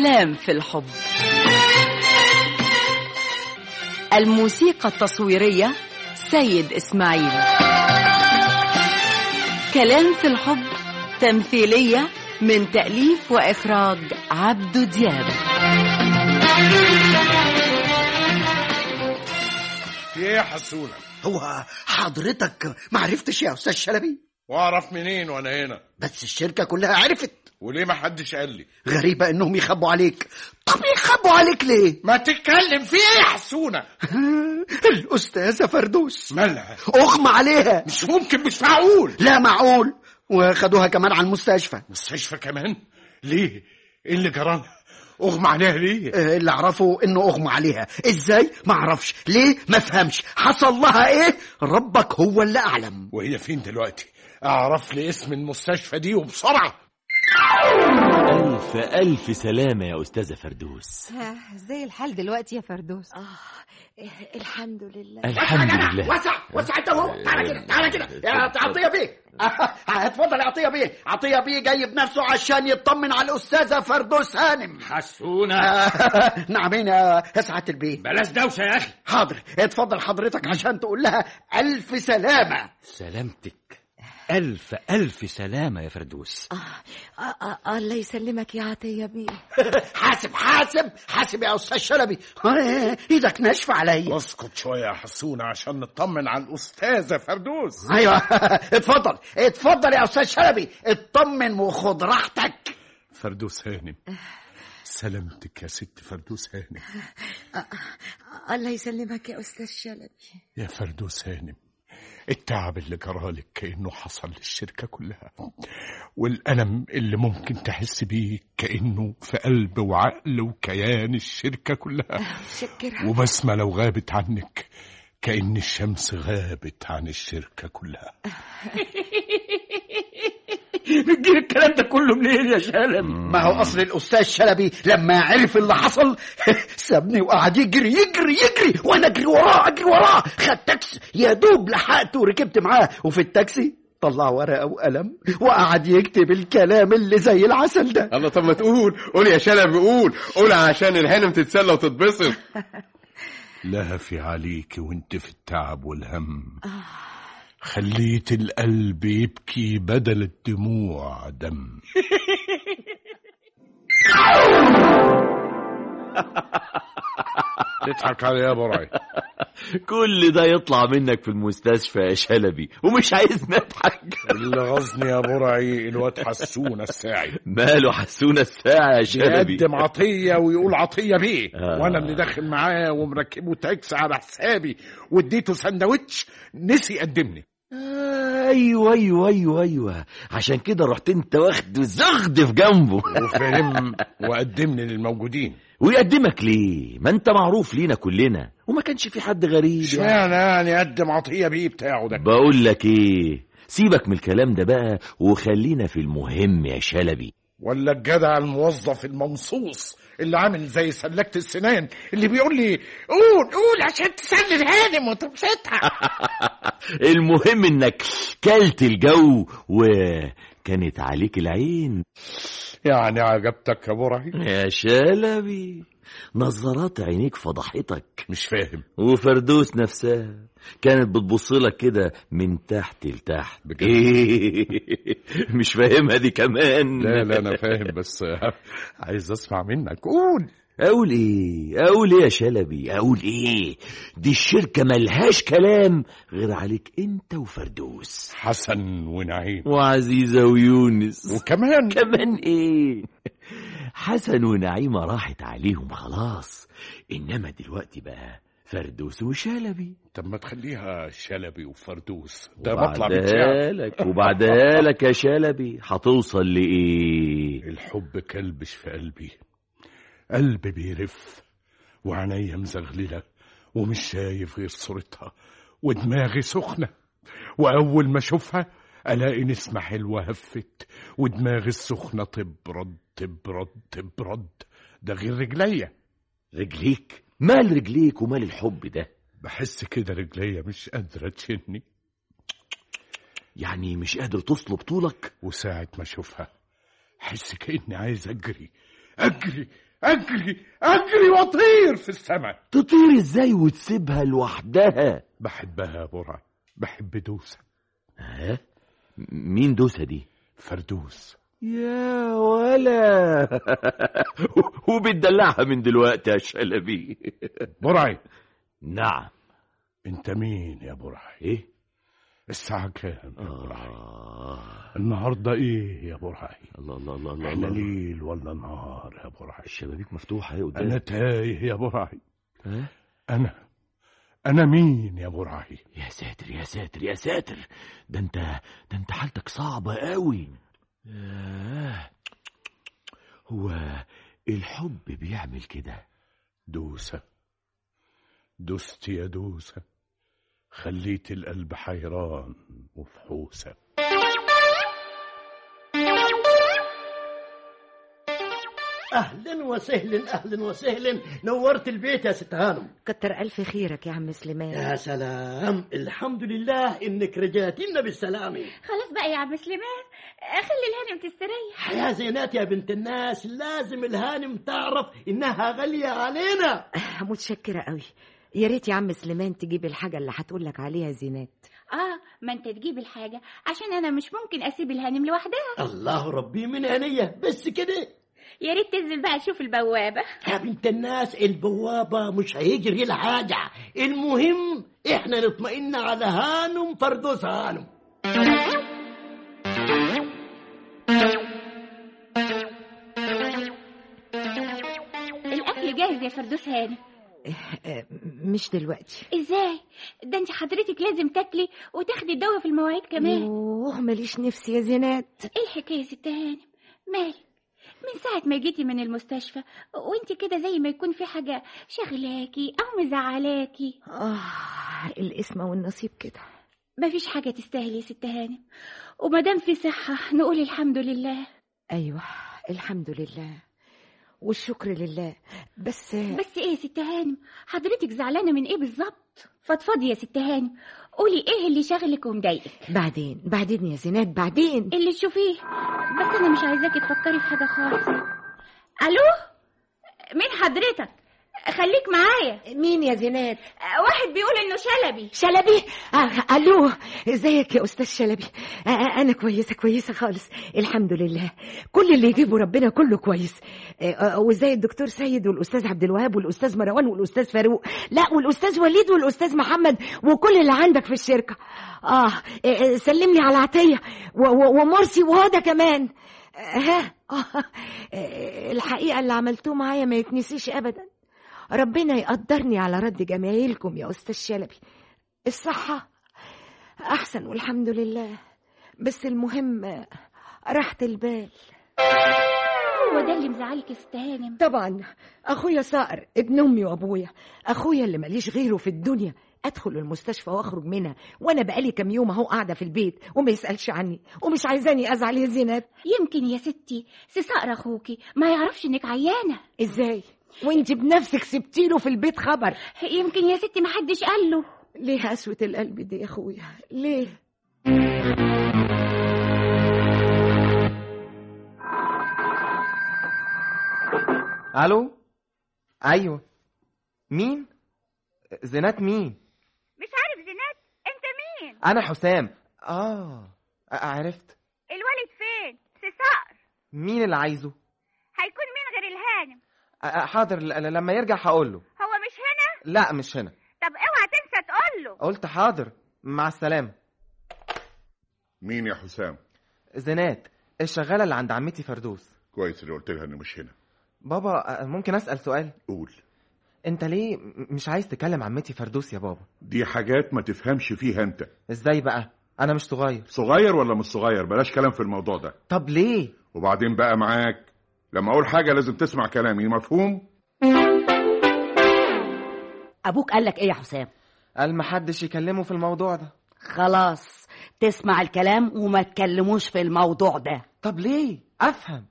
كلام في الحب الموسيقى التصويرية سيد إسماعيل كلام في الحب تمثيلية من تأليف وإخراج عبدو دياب في ايه يا حسونه هو حضرتك ما عرفتش يا استاذ شلبي واعرف منين وانا هنا بس الشركه كلها عرفت وليه ما حدش قال لي غريبه انهم يخبوا عليك طب يخبوا عليك ليه ما تتكلم في ايه يا حسونه الاستاذه فردوس مالها اغمى عليها مش ممكن مش معقول لا معقول وخدوها كمان على المستشفى مستشفى كمان ليه ايه اللي جرالها اغمى عليها ليه آه، اللي اعرفه انه اغمى عليها ازاي ما اعرفش ليه ما فهمش حصل لها ايه ربك هو اللي اعلم وهي فين دلوقتي اعرف لي اسم المستشفى دي وبسرعه ألف ألف سلامة يا أستاذة فردوس آه، زي الحال دلوقتي يا فردوس الحمد لله الحمد لله وسع وسع انت اهو تعالى كده تعالى كده يا عطيه بيه آه، اتفضل يا عطيه بيه عطيه بيه جاي بنفسه عشان يطمن على الاستاذه فردوس هانم حسونة آه، نعمين يا يا سعاده البيه بلاش دوشة يا أخي حاضر اتفضل حضرتك عشان تقول لها الف سلامه سلامتك ألف ألف سلامة يا فردوس آه آه الله يسلمك يا عطية بيه حاسب حاسب حاسب يا استاذ شلبي آه، ايدك ناشفه عليا اسكت شويه يا حسونه عشان نطمن على الاستاذه فردوس ايوه اتفضل اتفضل يا استاذ شلبي اطمن وخد راحتك فردوس هانم سلامتك يا ست فردوس هانم الله يسلمك يا أستاذ شلبي يا فردوس هانم التعب اللي جرالك كأنه حصل للشركة كلها والألم اللي ممكن تحس بيه كأنه في قلب وعقل وكيان الشركة كلها شكرا وبسمة لو غابت عنك كأن الشمس غابت عن الشركة كلها بتجيب الكلام ده كله منين يا شلبي ما هو اصل الاستاذ شلبي لما عرف اللي حصل سابني وقعد يجري يجري يجري وانا اجري وراه اجري وراه خد تاكسي يا دوب لحقته وركبت معاه وفي التاكسي طلع ورقه وقلم وقعد يكتب الكلام اللي زي العسل ده الله طب ما تقول قول يا شلبي قول قول عشان الهانم تتسلى وتتبسط لهفي عليك وانت في التعب والهم خليت القلب يبكي بدل الدموع دم تضحك علي يا برعي كل ده يطلع منك في المستشفى يا شلبي ومش عايز نضحك اللي غزني يا برعي الواد حسونة الساعي ماله حسونا الساعة يا شلبي يقدم عطية ويقول عطية بيه آه. وانا اللي داخل معاه ومركبه تاكسي على حسابي واديته سندوتش نسي يقدمني ايوه ايوه ايوه ايوه عشان كده رحت انت واخد زغد في جنبه وفهم وقدمني للموجودين ويقدمك ليه ما انت معروف لينا كلنا وما كانش في حد غريب يعني. اشمعنى يعني قدم عطية بيه بتاعه ده بقول لك ايه سيبك من الكلام ده بقى وخلينا في المهم يا شلبي ولا الجدع الموظف الممصوص اللي عامل زي سلكة السنان اللي بيقول لي قول قول عشان تسلي الهانم وتبسطها المهم انك كلت الجو وكانت عليك العين يعني عجبتك يا برعي يا شلبي نظرات عينيك فضحتك مش فاهم وفردوس نفسها كانت بتبص لك كده من تحت لتحت بجد؟ إيه؟ مش فاهمها دي كمان لا لا انا فاهم بس عايز اسمع منك قول اقول ايه اقول ايه يا شلبي اقول ايه دي الشركة ملهاش كلام غير عليك انت وفردوس حسن ونعيم وعزيزة ويونس وكمان كمان ايه حسن ونعيمة راحت عليهم خلاص انما دلوقتي بقى فردوس وشلبي طب ما تخليها شلبي وفردوس ده مطلع من شعر وبعدها لك وبعدها لك يا شلبي هتوصل لايه الحب كلبش في قلبي قلبي بيرف وعينيا مزغللة ومش شايف غير صورتها ودماغي سخنة وأول ما أشوفها ألاقي نسمة حلوة هفت ودماغي السخنة تبرد تبرد تبرد ده غير رجليا رجليك مال رجليك ومال الحب ده بحس كده رجليا مش قادرة تشني يعني مش قادر تصلب طولك وساعة ما أشوفها أحس كأني عايز أجري أجري اجري اجري واطير في السماء تطير ازاي وتسيبها لوحدها بحبها يا برعي بحب دوسة ها مين دوسة دي فردوس يا ولا وبتدلعها من دلوقتي يا شلبي برعي نعم انت مين يا برعي ايه الساعة كام يا برعي آه. النهاردة ايه يا برعي الله الله الله الله, احنا الله. ليل ولا نهار يا برعي الشبابيك مفتوحة ايه انا قدامك تايه يا برعي ها؟ انا انا مين يا برعي يا ساتر يا ساتر يا ساتر ده انت ده انت حالتك صعبة قوي ياه. هو الحب بيعمل كده دوسة دوست يا دوسة خليت القلب حيران وفحوسة اهلا وسهلا اهلا وسهلا نورت البيت يا ست هانم كتر ألف خيرك يا عم سليمان يا سلام الحمد لله انك رجعتينا بالسلامه خلاص بقى يا عم سليمان خلي الهانم تستريح يا زينات يا بنت الناس لازم الهانم تعرف انها غاليه علينا متشكرة قوي يا ريت يا عم سليمان تجيب الحاجة اللي هتقول لك عليها زينات اه ما انت تجيب الحاجة عشان انا مش ممكن اسيب الهانم لوحدها الله ربي من عينيا بس كده يا ريت تنزل بقى تشوف البوابة يا بنت الناس البوابة مش هيجري لها حاجة المهم احنا نطمئن على هانم فردوس هانم الاكل جاهز يا فردوس هانم آه، مش دلوقتي ازاي ده انت حضرتك لازم تاكلي وتاخدي الدواء في المواعيد كمان يوه ماليش نفسي يا زينات ايه الحكايه يا ست هانم مالك من ساعة ما جيتي من المستشفى وانت كده زي ما يكون في حاجة شغلاكي أو مزعلاكي آه الاسم والنصيب كده مفيش حاجة تستاهل يا ست هانم ومادام في صحة نقول الحمد لله أيوة الحمد لله والشكر لله بس بس ايه يا ست هانم حضرتك زعلانة من ايه بالظبط فضفضي يا ست هانم قولي ايه اللي شاغلك ومضايقك بعدين بعدين يا زينات بعدين اللي تشوفيه بس انا مش عايزاكي تفكري في حاجة خالص الو مين حضرتك خليك معايا مين يا زينات واحد بيقول انه شلبي شلبي آه الو ازيك يا استاذ شلبي آه انا كويسه كويسه خالص الحمد لله كل اللي يجيبه ربنا كله كويس آه آه، وازاي الدكتور سيد والاستاذ عبد الوهاب والاستاذ مروان والاستاذ فاروق لا والاستاذ وليد والاستاذ محمد وكل اللي عندك في الشركه اه, آه آه، سلم لي على عطيه و- و- ومرسي وهدى كمان آه، ها آه آه، الحقيقه اللي عملتوه معايا ما يتنسيش ابدا ربنا يقدرني على رد جمايلكم يا أستاذ شلبي الصحة أحسن والحمد لله بس المهم راحة البال هو ده اللي مزعلك يا ست هانم طبعا أخويا صقر ابن أمي وأبويا أخويا اللي ماليش غيره في الدنيا أدخل المستشفى وأخرج منها وأنا بقالي كام يوم أهو قاعدة في البيت وما يسألش عني ومش عايزاني أزعل يا زينات يمكن يا ستي سي صقر اخوكي ما يعرفش انك عيانه إزاي وانت بنفسك سبتيله في البيت خبر يمكن يا ستي ما حدش قال له ليه قسوة القلب دي يا أخويا ليه الو ايوه مين زينات مين مش عارف زينات انت مين انا حسام اه ع- عرفت الولد فين سي صقر مين اللي عايزه هيكون مين غير الهانم أ- أ- حاضر ل- ل- لما يرجع هقول له هو مش هنا لا مش هنا طب اوعى تنسى تقول له قلت حاضر مع السلامه مين يا حسام زينات الشغاله اللي عند عمتي فردوس كويس اللي قلت لها انه مش هنا بابا أ- ممكن اسال سؤال قول انت ليه م- مش عايز تكلم عمتي فردوس يا بابا دي حاجات ما تفهمش فيها انت ازاي بقى انا مش صغير صغير ولا مش صغير بلاش كلام في الموضوع ده طب ليه وبعدين بقى معاك لما اقول حاجه لازم تسمع كلامي مفهوم ابوك قال لك ايه يا حسام قال محدش يكلمه في الموضوع ده خلاص تسمع الكلام وما تكلموش في الموضوع ده طب ليه افهم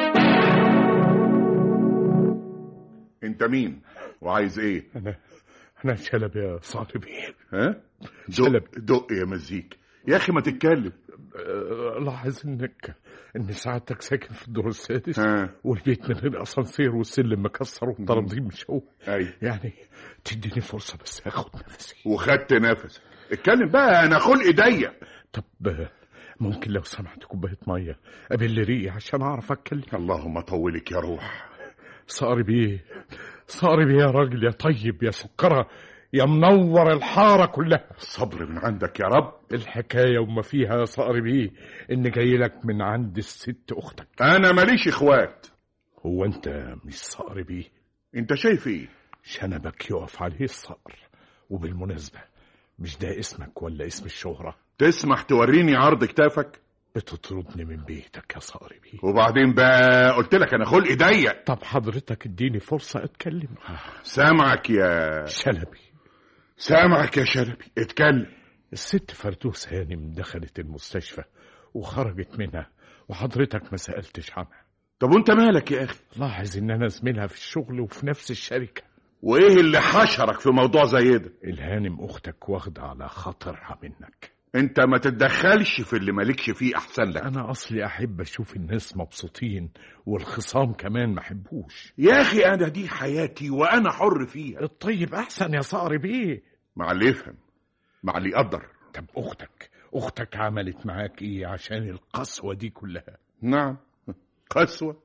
انت مين وعايز ايه انا انا شلبي يا صاحبي ها دق دق يا مزيك يا اخي ما تتكلم لاحظ انك ان سعادتك ساكن في الدور السادس ها. والبيت من غير اسانسير والسلم مكسر والترابيزين مش هو ايوه يعني تديني فرصه بس اخد نفسي وخدت نفسك اتكلم بقى انا خلقي ضيق طب آه، ممكن لو سمحت كوبايه ميه ابل ريقي عشان اعرف اتكلم اللهم طولك يا روح صاري بيه صاري بيه يا راجل يا طيب يا سكره يا منور الحاره كلها صبر من عندك يا رب الحكايه وما فيها يا صقر بيه ان جاي لك من عند الست اختك انا ماليش اخوات هو انت مش صقر بيه انت شايف ايه شنبك يقف عليه الصقر وبالمناسبه مش ده اسمك ولا اسم الشهره تسمح توريني عرض كتافك بتطردني من بيتك يا صقر بيه وبعدين بقى قلت لك انا خلقي ضيق طب حضرتك اديني فرصه اتكلم سامعك يا شلبي سامعك يا شلبي اتكلم الست فردوس هانم دخلت المستشفى وخرجت منها وحضرتك ما سألتش عنها طب وانت مالك يا اخي لاحظ ان انا زميلها في الشغل وفي نفس الشركة وايه اللي حشرك في موضوع زي ده الهانم اختك واخدة على خاطرها منك انت ما تتدخلش في اللي مالكش فيه احسن لك انا اصلي احب اشوف الناس مبسوطين والخصام كمان ما احبوش يا اخي انا دي حياتي وانا حر فيها الطيب احسن يا صقر بيه مع اللي يفهم مع اللي يقدر طب اختك اختك عملت معاك ايه عشان القسوة دي كلها نعم قسوة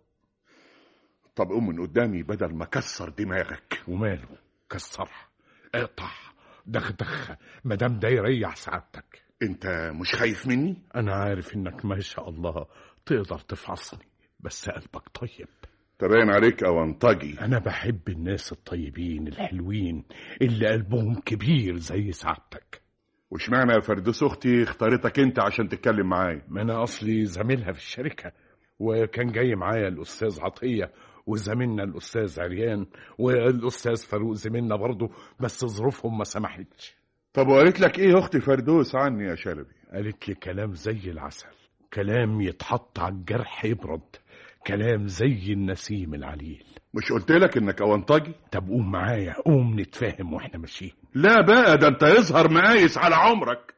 طب قوم من قدامي بدل ما كسر دماغك وماله كسرها اقطع دغدغها مدام ده يريح سعادتك انت مش خايف مني انا عارف انك ما شاء الله تقدر تفحصني بس قلبك طيب تبين عليك اونطجي انا بحب الناس الطيبين الحلوين اللي قلبهم كبير زي سعادتك وش معنى يا فردوس اختي اختارتك انت عشان تتكلم معايا ما انا اصلي زميلها في الشركه وكان جاي معايا الاستاذ عطيه وزميلنا الاستاذ عريان والاستاذ فاروق زميلنا برضه بس ظروفهم ما سمحتش طب وقالت لك ايه اختي فردوس عني يا شلبي قالت لي كلام زي العسل كلام يتحط على الجرح يبرد كلام زي النسيم العليل مش قلت لك انك اونطجي طب قوم معايا قوم نتفاهم واحنا ماشيين لا بقى ده انت يظهر مقايس على عمرك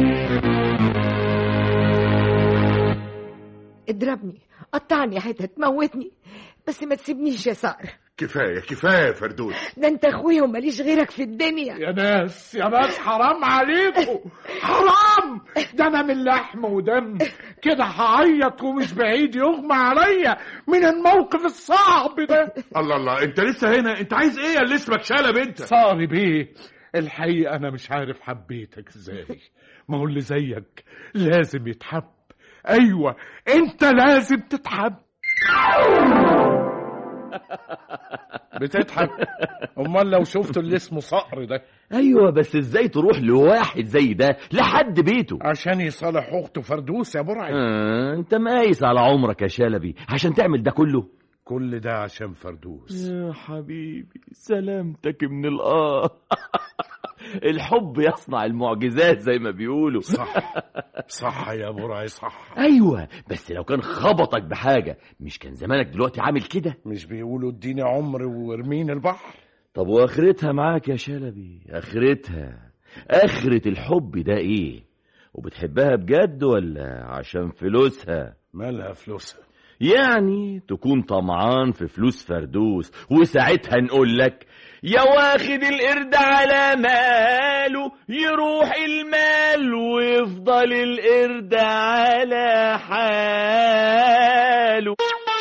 اضربني قطعني حتت موتني بس ما تسيبنيش يا صقر كفايه كفايه يا فردوس ده انت اخويا وماليش غيرك في الدنيا يا ناس يا ناس حرام عليكم حرام ده انا من لحم ودم كده هعيط ومش بعيد يغمى عليا من الموقف الصعب ده الله الله انت لسه هنا انت عايز ايه اللي اسمك شلب انت صاري بيه الحقيقة أنا مش عارف حبيتك إزاي ما هو اللي زيك لازم يتحب أيوة أنت لازم تتحب بتضحك امال لو شفتوا اللي اسمه صقر ده ايوه بس ازاي تروح لواحد زي ده لحد بيته عشان يصالح اخته فردوس يا برعي آه انت مقايس على عمرك يا شلبي عشان تعمل ده كله كل ده عشان فردوس يا حبيبي سلامتك من الآه الحب يصنع المعجزات زي ما بيقولوا صح صح يا برعي صح ايوه بس لو كان خبطك بحاجه مش كان زمانك دلوقتي عامل كده مش بيقولوا اديني عمر وارميني البحر طب واخرتها معاك يا شلبي اخرتها اخرة الحب ده ايه وبتحبها بجد ولا عشان فلوسها مالها فلوسها يعني تكون طمعان في فلوس فردوس وساعتها نقول لك يا واخد القرد على ماله يروح المال ويفضل القرد على حاله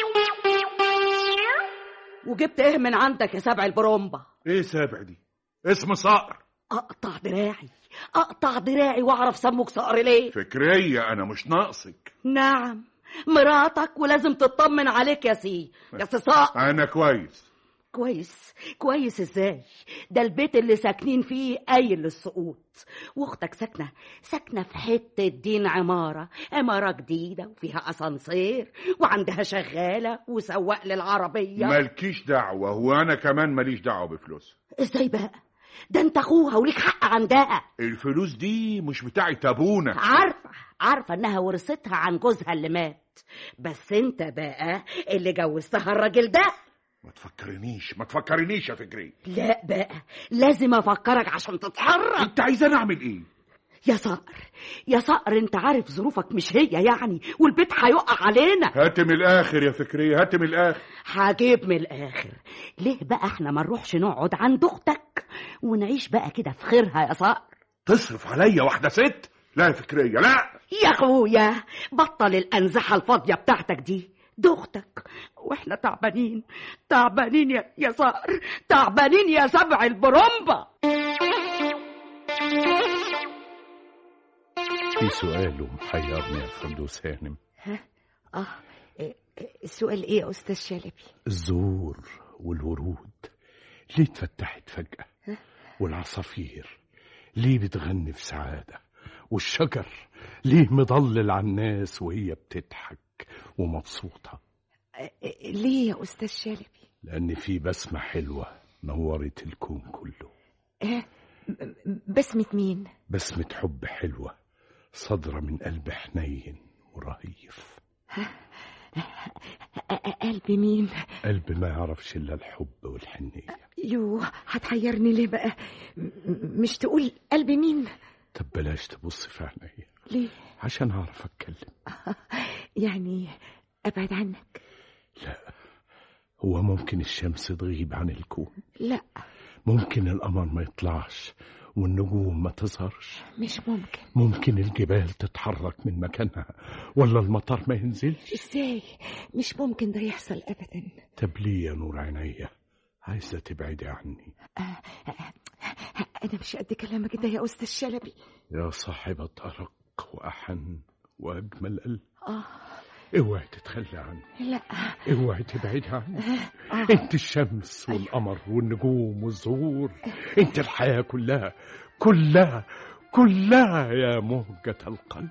وجبت ايه من عندك يا سبع البرومبا ايه سابع دي اسم صقر اقطع دراعي اقطع دراعي واعرف سموك صقر ليه فكرية انا مش ناقصك نعم مراتك ولازم تطمن عليك يا سي يا سي صقر انا كويس كويس كويس ازاي ده البيت اللي ساكنين فيه قايل للسقوط واختك ساكنه ساكنه في حته دين عماره عماره جديده وفيها اسانسير وعندها شغاله وسواق للعربيه مالكيش دعوة وانا كمان ماليش دعوة بفلوس ازاي بقى ده انت اخوها وليك حق عندها الفلوس دي مش بتاعت ابونا عارفه عارفه انها ورثتها عن جوزها اللي مات بس انت بقى اللي جوزتها الراجل ده ما تفكرنيش ما تفكرنيش يا فكري لا بقى لازم افكرك عشان تتحرك انت عايزاني اعمل ايه يا صقر يا صقر انت عارف ظروفك مش هي يعني والبيت هيقع علينا هات من الاخر يا فكريه هات من الاخر هجيب من الاخر ليه بقى احنا ما نروحش نقعد عند اختك ونعيش بقى كده في خيرها يا صقر تصرف عليا واحده ست لا يا فكريه لا يا اخويا بطل الانزحه الفاضيه بتاعتك دي دي اختك واحنا تعبانين تعبانين يا يا صقر تعبانين يا سبع البرومبا في سؤال ومحيرني يا فردوس هانم اه إيه، إيه، السؤال ايه يا استاذ شلبي الزهور والورود ليه اتفتحت فجأة والعصافير ليه بتغني في سعادة والشجر ليه مضلل على الناس وهي بتضحك ومبسوطة إيه، ليه يا استاذ شلبي لأن في بسمة حلوة نورت الكون كله آه، بسمة مين بسمة حب حلوة صادرة من قلب حنين ورهيف قلب مين قلب ما يعرفش إلا الحب والحنية يو هتحيرني ليه بقى م- مش تقول قلب مين طب بلاش تبص في عينيا ليه عشان أعرف أتكلم يعني ابعد عنك هو ممكن الشمس تغيب عن الكون لا ممكن القمر ما يطلعش والنجوم ما تظهرش مش ممكن ممكن الجبال تتحرك من مكانها ولا المطر ما ينزلش ازاي مش ممكن ده يحصل ابدا طب ليه يا نور عينيا عايزة تبعدي عني انا مش قد كلامك ده يا استاذ شلبي يا صاحبة أرق وأحن وأجمل قلب اه اوعي تتخلى عني لا اوعي تبعدي عني آه. انت الشمس والقمر والنجوم والزهور انت الحياة كلها كلها كلها يا مهجة القلب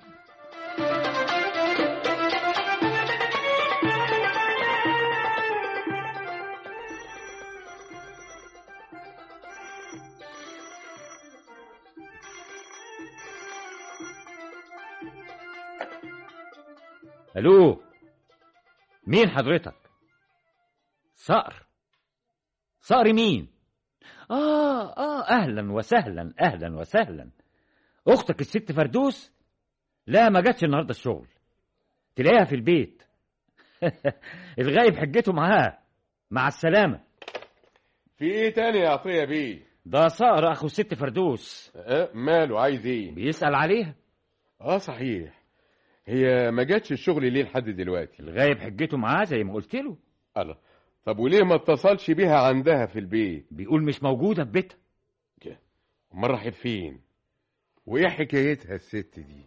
الو مين حضرتك صقر صقر مين اه اه اهلا وسهلا اهلا وسهلا اختك الست فردوس لا ما جاتش النهارده الشغل تلاقيها في البيت الغايب حجته معاها مع السلامه في ايه تاني يا عطيه بيه ده صقر اخو الست فردوس أه ماله عايز ايه بيسال عليها اه صحيح هي ما جاتش الشغل ليه لحد دلوقتي الغايب حجته معاه زي ما قلت له الله طب وليه ما اتصلش بيها عندها في البيت بيقول مش موجوده في بيتها امال راحت فين وايه حكايتها الست دي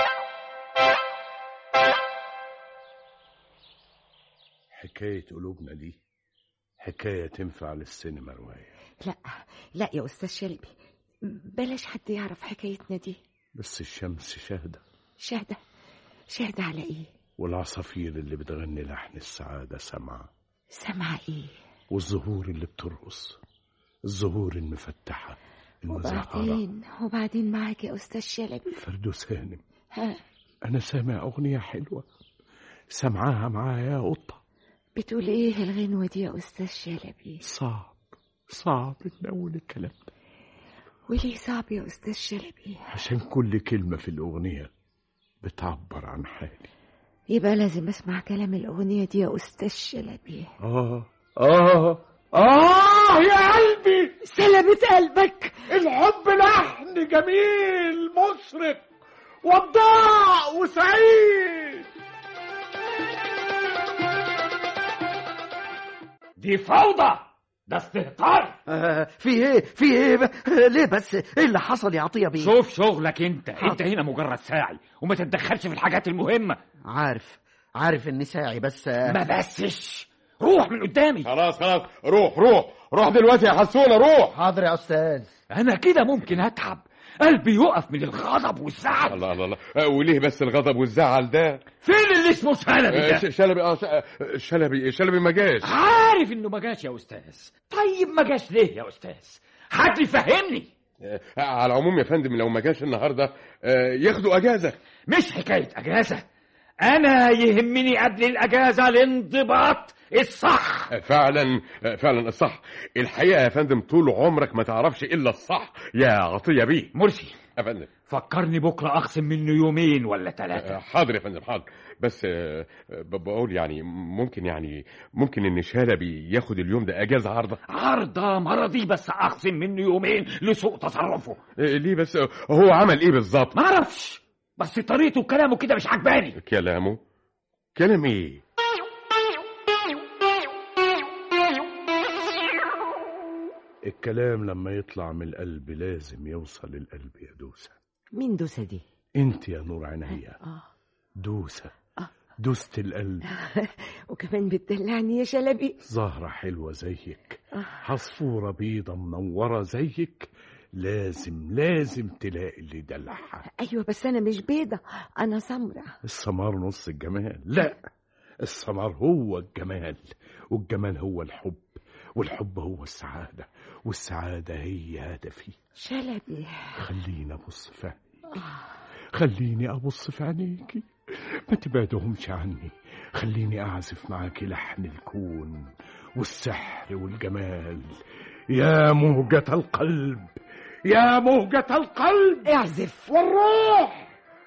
حكاية قلوبنا دي حكاية تنفع للسينما رواية لا لا يا استاذ شلبي بلاش حد يعرف حكايتنا دي بس الشمس شاهدة شاهدة شاهدة على ايه والعصافير اللي بتغني لحن السعادة سمعة سامعة ايه والزهور اللي بترقص الزهور المفتحة المزهرة وبعدين وبعدين معاك يا استاذ شلبي فردوس هانم ها أنا سامع أغنية حلوة سمعاها معايا يا قطة بتقول ايه الغنوة دي يا استاذ شلبي صعب صعب نقول الكلام ده وليه صعب يا استاذ شلبي عشان كل كلمة في الأغنية بتعبر عن حالي يبقى لازم اسمع كلام الاغنية دي يا استاذ شلبي آه آه آه يا قلبي سلامة قلبك الحب لحن جميل مشرق وضاء وسعيد دي فوضى ده استهتار آه في ايه في ايه ب- آه ليه بس ايه اللي حصل يا عطيه بيه شوف شغلك انت انت هنا مجرد ساعي وما تتدخلش في الحاجات المهمه عارف عارف اني ساعي بس آه ما بسش روح من قدامي خلاص خلاص روح روح روح دلوقتي يا حسونه روح حاضر يا استاذ انا كده ممكن اتعب قلبي يقف من الغضب والزعل الله الله الله أه، وليه بس الغضب والزعل ده فين اللي اسمه شلبي أه، ده ش- شلبي اه ش- أه، شلبي شلبي ما جاش عارف انه ما جاش يا استاذ طيب ما جاش ليه يا استاذ حد يفهمني أه، على العموم يا فندم لو ما جاش النهارده أه، ياخدوا اجازه مش حكايه اجازه انا يهمني قبل الاجازه الانضباط الصح أه، فعلا أه، فعلا الصح الحقيقه يا فندم طول عمرك ما تعرفش الا الصح يا عطيه بيه مرسي يا فندم فكرني بكره اخصم منه يومين ولا ثلاثه حاضر يا فندم حاضر بس آه، ب- بقول يعني ممكن يعني ممكن ان شلبي ياخد اليوم ده اجازه عارضه عارضه مرضي بس اخصم منه يومين لسوء تصرفه آه، ليه بس هو عمل ايه بالظبط ما اعرفش بس طريقته وكلامه كده مش عجباني كلامه كلام ايه الكلام لما يطلع من القلب لازم يوصل للقلب يا دوسة مين دوسة دي انت يا نور عينيا اه دوسة دوسة القلب وكمان بتدلعني يا شلبي زهرة حلوة زيك عصفورة بيضة منورة زيك لازم لازم تلاقي اللي يدلعها ايوه بس انا مش بيضة انا سمرة السمار نص الجمال لا السمار هو الجمال والجمال هو الحب والحب هو السعادة والسعادة هي هدفي شلبي خليني أبص في عينيكي خليني أبص في عينيكي ما تبعدهمش عني خليني أعزف معاكي لحن الكون والسحر والجمال يا موجة القلب يا موجة القلب اعزف والروح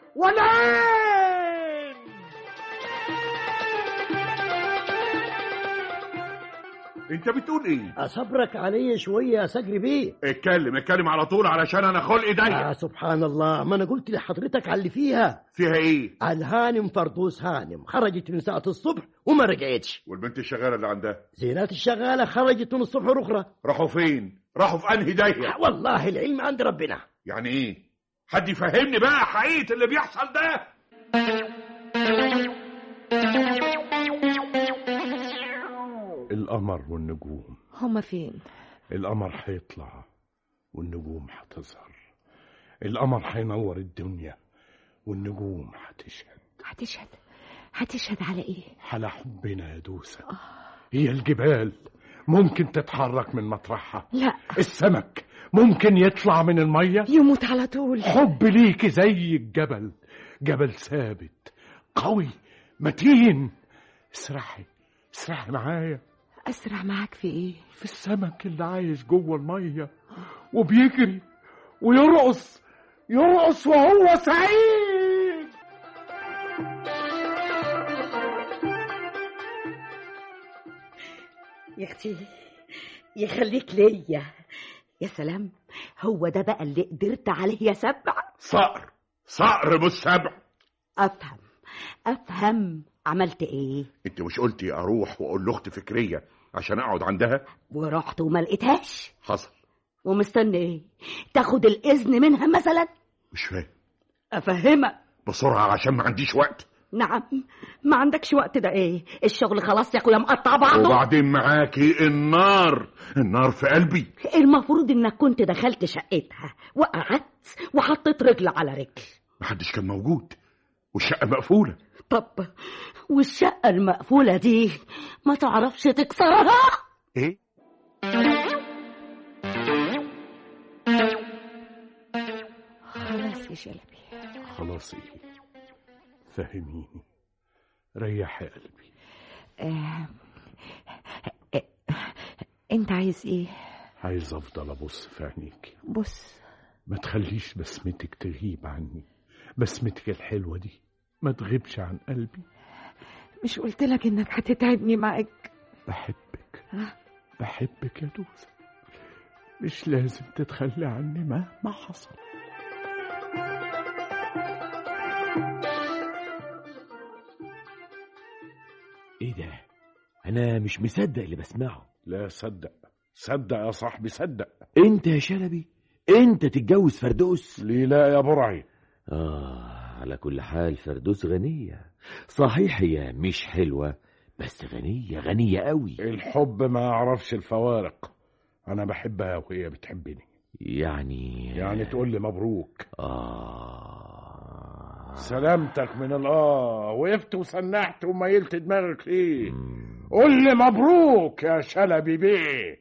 والعين انت بتقول ايه أصبرك علي شوية يا سجري بيه اتكلم اتكلم على طول علشان انا خلقي ضيق آه سبحان الله ما أنا قلت لحضرتك على اللي فيها فيها ايه الهانم فردوس هانم خرجت من ساعة الصبح وما رجعتش والبنت الشغاله اللي عندها زينات الشغالة خرجت من الصبح الأخرى راحوا فين راحوا في انهي ضيق والله العلم عند ربنا يعني ايه حد يفهمني بقى حقيقه اللي بيحصل ده القمر والنجوم هما فين القمر هيطلع والنجوم هتظهر القمر هينور الدنيا والنجوم هتشهد هتشهد هتشهد على ايه على حبنا يا دوسة هي الجبال ممكن تتحرك من مطرحها لا السمك ممكن يطلع من المية يموت على طول حب ليكي زي الجبل جبل ثابت قوي متين اسرحي اسرحي معايا اسرع معاك في ايه في السمك اللي عايش جوه المية وبيجري ويرقص يرقص وهو سعيد يا اختي يخليك ليا يا سلام هو ده بقى اللي قدرت عليه يا سبع صقر صقر مش سبع افهم افهم عملت ايه انت مش قلتي اروح واقول لاختي فكريه عشان اقعد عندها ورحت وما لقيتهاش حصل ومستني ايه تاخد الاذن منها مثلا مش فاهم افهمك بسرعه عشان ما عنديش وقت نعم ما عندكش وقت ده ايه الشغل خلاص يا اخويا مقطع بعضه وبعدين معاكي النار النار في قلبي المفروض انك كنت دخلت شقتها وقعدت وحطيت رجل على رجل محدش كان موجود والشقه مقفوله طب والشقة المقفولة دي ما تعرفش تكسرها ايه خلاص يا شلبي خلاص ايه فهميني ريحي قلبي آه. آه. انت عايز ايه عايز افضل ابص في عينيكي بص ما تخليش بسمتك تغيب عني بسمتك الحلوة دي ما تغيبش عن قلبي مش قلت لك انك هتتعبني معاك بحبك ها؟ بحبك يا دوسة مش لازم تتخلى عني مهما حصل ايه ده انا مش مصدق اللي بسمعه لا صدق صدق يا صاحبي صدق انت يا شلبي انت تتجوز فردوس ليه لا يا برعي اه على كل حال فردوس غنية صحيح هي مش حلوة بس غنية غنية قوي الحب ما يعرفش الفوارق انا بحبها وهي بتحبني يعني يعني تقول لي مبروك آه سلامتك من الاه وقفت وسنحت وميلت دماغك ليه قول لي مبروك يا شلبي بيه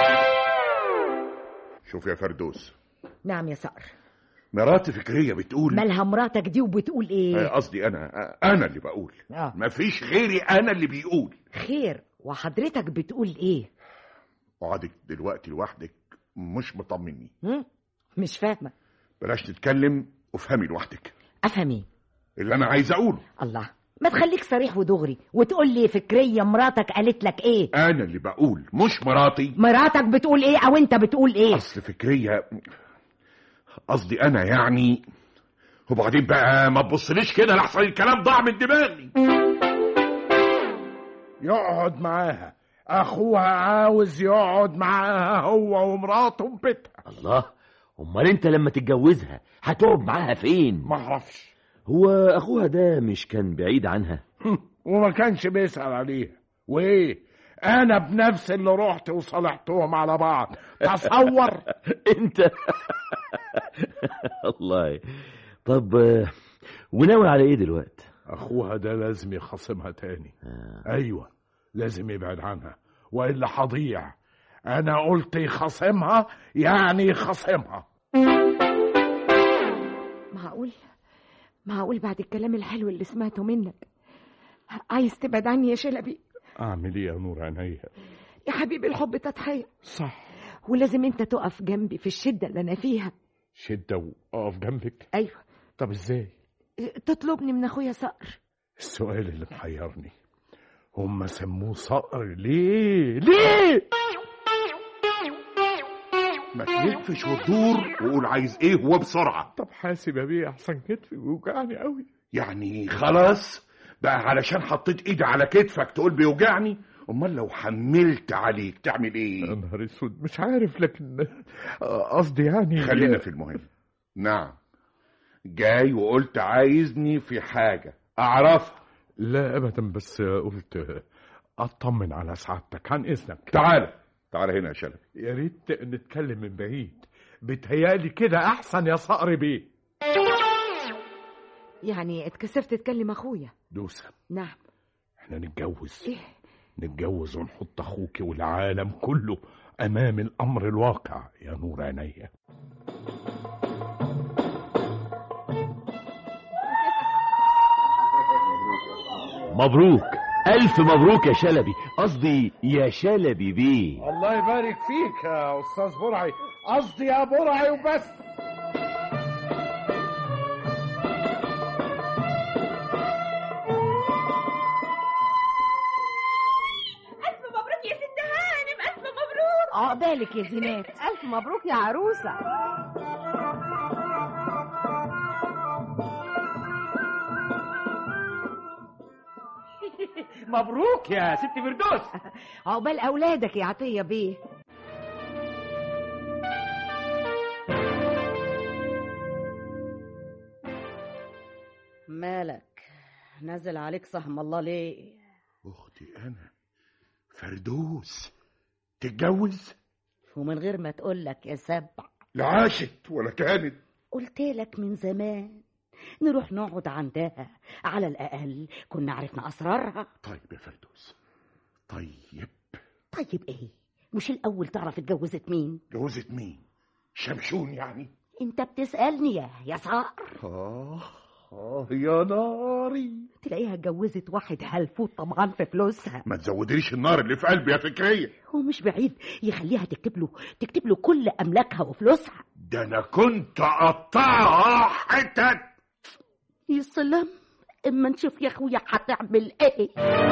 شوف يا فردوس نعم يا صقر مراتي فكريه بتقول مالها مراتك دي وبتقول ايه آه، قصدي انا آه، انا اللي بقول آه. مفيش غيري انا اللي بيقول خير وحضرتك بتقول ايه قعدك دلوقتي لوحدك مش مطمني هم؟ مش فاهمه بلاش تتكلم وافهمي لوحدك افهم ايه اللي انا عايز اقوله الله ما تخليك صريح ودغري وتقول لي فكريه مراتك قالت لك ايه انا اللي بقول مش مراتي مراتك بتقول ايه او انت بتقول ايه اصل فكريه قصدي انا يعني وبعدين بقى ما تبصليش كده لحسن الكلام ضاع من دماغي يقعد معاها اخوها عاوز يقعد معاها هو ومراته في بيتها الله امال انت لما تتجوزها هتقعد معاها فين ما اعرفش هو اخوها ده مش كان بعيد عنها وما كانش بيسأل عليها وايه انا بنفسي اللي رحت وصالحتهم على بعض تصور انت الله طب آه، وناوي على ايه دلوقتي اخوها ده لازم يخاصمها تاني ايوه لازم يبعد عنها والا هضيع انا قلت يخاصمها يعني يخاصمها معقول معقول بعد الكلام الحلو اللي سمعته منك عايز تبعد عني يا شلبي اعمل ايه يا نور عينيا يا حبيبي الحب تضحية صح ولازم انت تقف جنبي في الشدة اللي انا فيها شده واقف جنبك ايوه طب ازاي تطلبني من اخويا صقر السؤال اللي محيرني هم سموه صقر ليه ليه ما تلفش وتدور وقول عايز ايه هو بسرعه طب حاسب يا بيه احسن كتفي وجعني قوي يعني خلاص بقى علشان حطيت ايدي على كتفك تقول بيوجعني امال لو حملت عليك تعمل يا ايه نهار اسود مش عارف لكن قصدي يعني خلينا في المهم نعم جاي وقلت عايزني في حاجه اعرفها لا ابدا بس قلت اطمن على سعادتك عن اذنك تعال تعال هنا يا شلبي يا ريت نتكلم من بعيد بتهيالي كده احسن يا صقر بيه يعني اتكسفت تكلم اخويا دوسة نعم احنا نتجوز ايه نتجوز ونحط اخوك والعالم كله امام الامر الواقع يا نور عينيا مبروك الف مبروك يا شلبي قصدي يا شلبي بيه الله يبارك فيك يا استاذ برعي قصدي يا برعي وبس ألف مبروك يا ست هانم ألف مبروك عقبالك يا زينات ألف مبروك يا عروسة مبروك يا ست فردوس عقبال اولادك يا عطيه بيه مالك نازل عليك سهم الله ليه اختي انا فردوس تتجوز ومن غير ما تقول لك يا سبع لا عاشت ولا كانت قلت لك من زمان نروح نقعد عندها على الأقل كنا عرفنا أسرارها طيب يا فردوس طيب طيب إيه مش الأول تعرف اتجوزت مين جوزت مين شمشون يعني انت بتسألني يا يا صقر اه اه يا ناري تلاقيها اتجوزت واحد هلفوت طبعا في فلوسها ما تزودليش النار اللي في قلبي يا فكرية هو مش بعيد يخليها تكتب له تكتب له كل أملاكها وفلوسها ده انا كنت اقطعها حتت يا سلام اما نشوف يا اخويا هتعمل ايه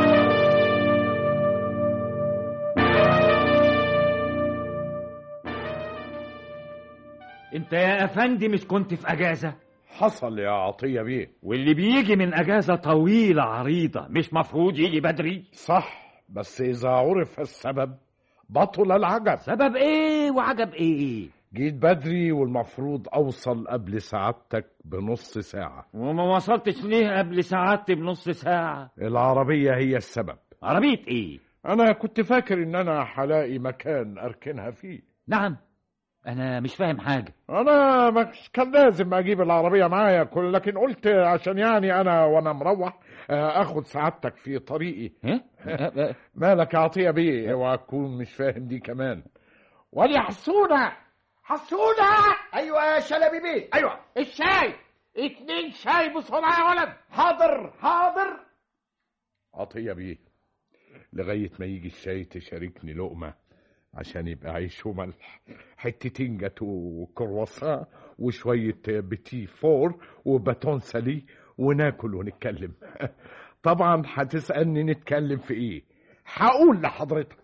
انت يا افندي مش كنت في اجازه حصل يا عطيه بيه واللي بيجي من اجازه طويله عريضه مش مفروض يجي بدري صح بس اذا عرف السبب بطل العجب سبب ايه وعجب ايه جيت بدري والمفروض اوصل قبل سعادتك بنص ساعة وما وصلتش ليه قبل سعادتي بنص ساعه العربية هي السبب عربيه ايه انا كنت فاكر ان انا هلاقي مكان اركنها فيه نعم انا مش فاهم حاجه انا مش كان لازم اجيب العربية معايا كل لكن قلت عشان يعني انا وانا مروح آه، اخد سعادتك في طريقي ها مالك يا عطية بيه اوعى تكون مش فاهم دي كمان ولي حسونة حسونة ايوه يا شلبي بيه ايوه الشاي اتنين شاي بسرعة يا ولد حاضر حاضر عطية بيه لغاية ما يجي الشاي تشاركني لقمة عشان يبقى عيش وملح حتتين جاتو وكرواسون وشوية بتي فور وباتون سالي وناكل ونتكلم طبعا هتسألني نتكلم في ايه هقول لحضرتك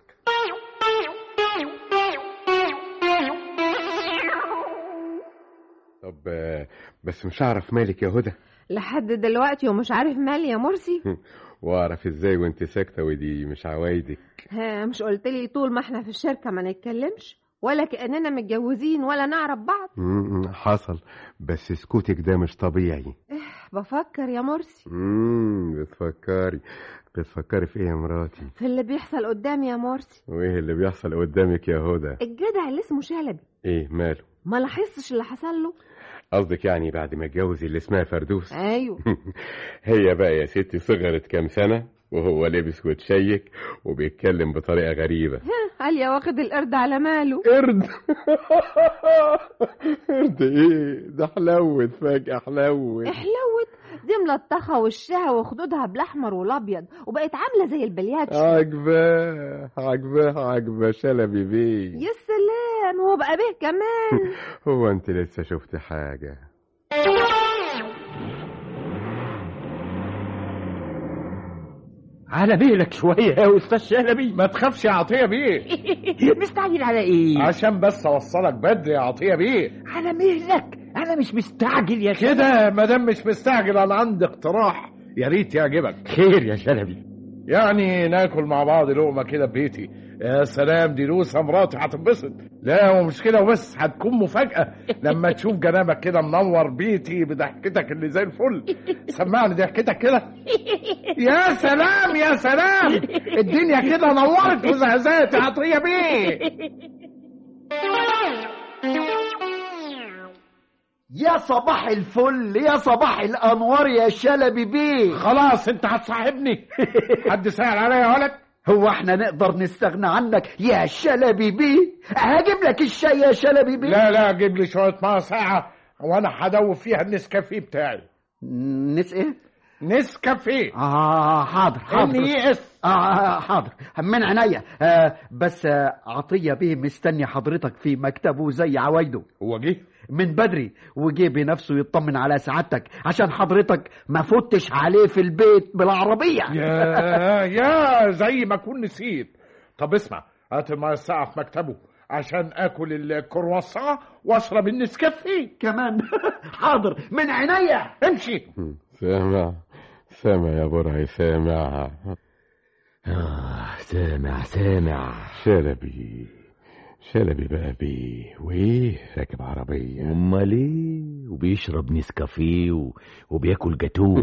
طب آه، بس مش هعرف مالك يا هدى لحد دلوقتي ومش عارف مالي يا مرسي واعرف ازاي وانت ساكته ودي مش عوايدك ها مش قلت لي طول ما احنا في الشركة ما نتكلمش ولا كأننا متجوزين ولا نعرف بعض م- م- حصل بس سكوتك ده مش طبيعي بفكر يا مرسي امم بتفكري بتفكري في ايه يا مراتي في اللي بيحصل قدامي يا مرسي وايه اللي بيحصل قدامك يا هدى الجدع اللي اسمه شلبي ايه ماله ما لاحظتش اللي حصل له قصدك يعني بعد ما اتجوز اللي اسمها فردوس ايوه هي بقى يا ستي صغرت كام سنة وهو لابس وتشيك وبيتكلم بطريقة غريبة ها، قال يا واخد القرد على ماله قرد قرد ايه ده حلوت فجأة حلوت احلوت دي ملطخة وشها وخدودها بالاحمر والابيض وبقت عاملة زي البلياتشو عجباه عجباه عجباه شلبي بيه يا سلام هو بقى به كمان هو انت لسه شفت حاجة على بالك شوية يا أستاذ شلبي ما تخافش يا عطية بيه مستعجل على إيه؟ عشان بس اوصلك بدري يا عطية بيه على مهلك أنا مش مستعجل يا شلبي كده ما دام مش مستعجل انا عندي اقتراح يا ريت يعجبك خير يا شلبي يعني ناكل مع بعض لقمه كده في بيتي يا سلام دي لوسه مراتي هتنبسط لا ومش كده وبس هتكون مفاجاه لما تشوف جنابك كده منور بيتي بضحكتك اللي زي الفل سمعني ضحكتك كده يا سلام يا سلام الدنيا كده نورت وزهزات يا عطيه بيه يا صباح الفل يا صباح الانوار يا شلبي بيه خلاص انت هتصاحبني حد سأل عليا يا ولد هو احنا نقدر نستغنى عنك يا شلبي بيه هجيب لك الشاي يا شلبي بيه لا لا جيب لي شويه ميه ساقعه وانا هدوب فيها النسكافيه بتاعي نس ايه نسكافيه اه حاضر حاضر ان اي اس آه حاضر من عينيا آه بس آه عطية بيه مستني حضرتك في مكتبه زي عوايده هو جه من بدري وجه بنفسه يطمن على سعادتك عشان حضرتك ما فتش عليه في البيت بالعربية يا يا زي ما اكون نسيت طب اسمع هات الميه الساقعه في مكتبه عشان اكل الكرواسون واشرب النسكافيه كمان حاضر من عينيا امشي سامع سامع يا برعي سامع آه سامع سامع شلبي شلبي بقى بيه وايه راكب عربية امال ايه وبيشرب نسكافيه و... وبياكل جاتوه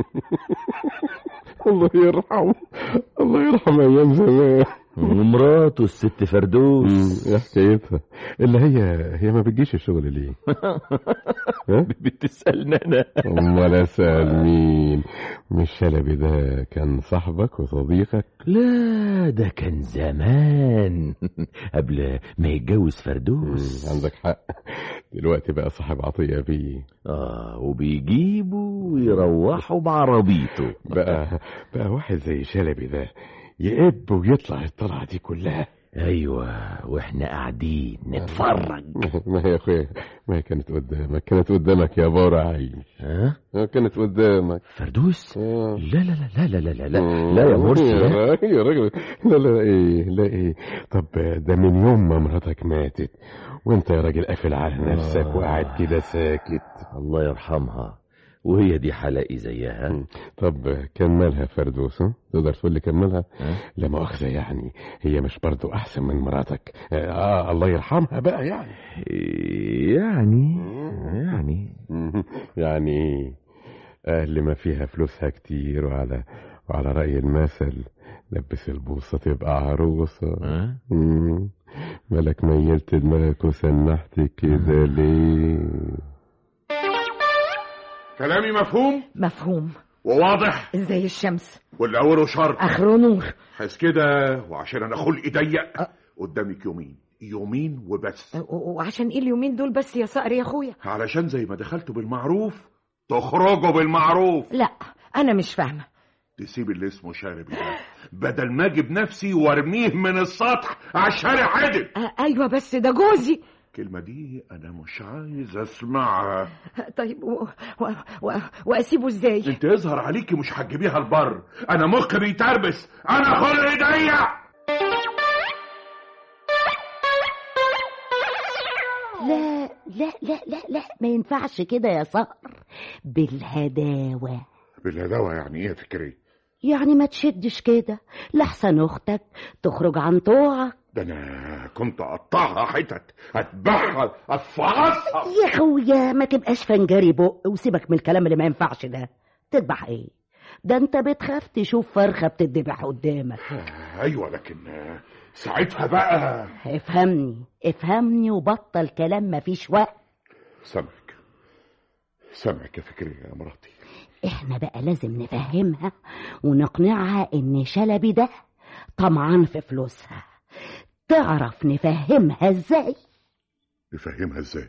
الله يرحمه الله يرحم ايام زمان ومراته الست فردوس ايه حكايتها اللي هي هي ما بتجيش الشغل ليه ها؟ بتسألني انا امال اسال مين مش شلبي ده كان صاحبك وصديقك لا ده كان زمان قبل ما يتجوز فردوس عندك حق دلوقتي بقى صاحب عطية بيه اه وبيجيبوا ويروحوا بعربيته بقى بقى واحد زي شلبي ده يقب ويطلع الطلعة دي كلها ايوه واحنا قاعدين نتفرج ما هي يا اخويا ما هي كانت قدامك كانت قدامك يا برعي ها آه، كانت قدامك فردوس آه. لا لا لا لا لا لا لا لا يا مرسي يا لا. راجل يا راجل لا لا ايه لا ايه طب ده من يوم ما مراتك ماتت وانت يا راجل قافل على نفسك آه. وقاعد كده ساكت الله يرحمها وهي دي حلقي زيها طب كان مالها فردوس ها؟ تقدر تقول لي كان مالها ها؟ لا مؤاخذة يعني هي مش برضو أحسن من مراتك آه الله يرحمها بقى يعني يعني يعني يعني إيه؟ أهل ما فيها فلوسها كتير وعلى وعلى رأي المثل لبس البوصة تبقى عروسة ها؟ مم. مالك ميلت دماغك وسنحت كده ليه كلامي مفهوم مفهوم وواضح زي الشمس ولا أوله شر اخره نور حس كده وعشان أنا خلقي ضيق قدامك يومين يومين وبس و- وعشان ايه اليومين دول بس يا صقر يا اخويا علشان زي ما دخلتوا بالمعروف تخرجوا بالمعروف لا انا مش فاهمه تسيب اللي اسمه شارب ده بدل ما اجي بنفسي وارميه من السطح على الشارع عدل آه، ايوه بس ده جوزي الكلمة دي أنا مش عايز أسمعها طيب و... و... و... واسيبه ازاي أنت يظهر عليكي مش هتجيبيها البر أنا مخي بيتربس أنا خلقي ضيق لا لا لا لا لا ما ينفعش كده يا صقر بالهداوة بالهداوة يعني إيه يا فكري؟ يعني ما تشدش كده لحسن اختك تخرج عن طوعك ده أنا كنت أقطعها حتت أتبعها أتفعصها يا خويا ما تبقاش فنجري بق وسيبك من الكلام اللي ما ينفعش ده تذبح ايه ده انت بتخاف تشوف فرخه بتذبح قدامك أيوة لكن ساعتها بقى افهمني افهمني وبطل كلام مفيش وقت سامعك سامعك يا فكري يا مراتي احنا بقى لازم نفهمها ونقنعها ان شلبي ده طمعان في فلوسها تعرف نفهمها ازاي نفهمها ازاي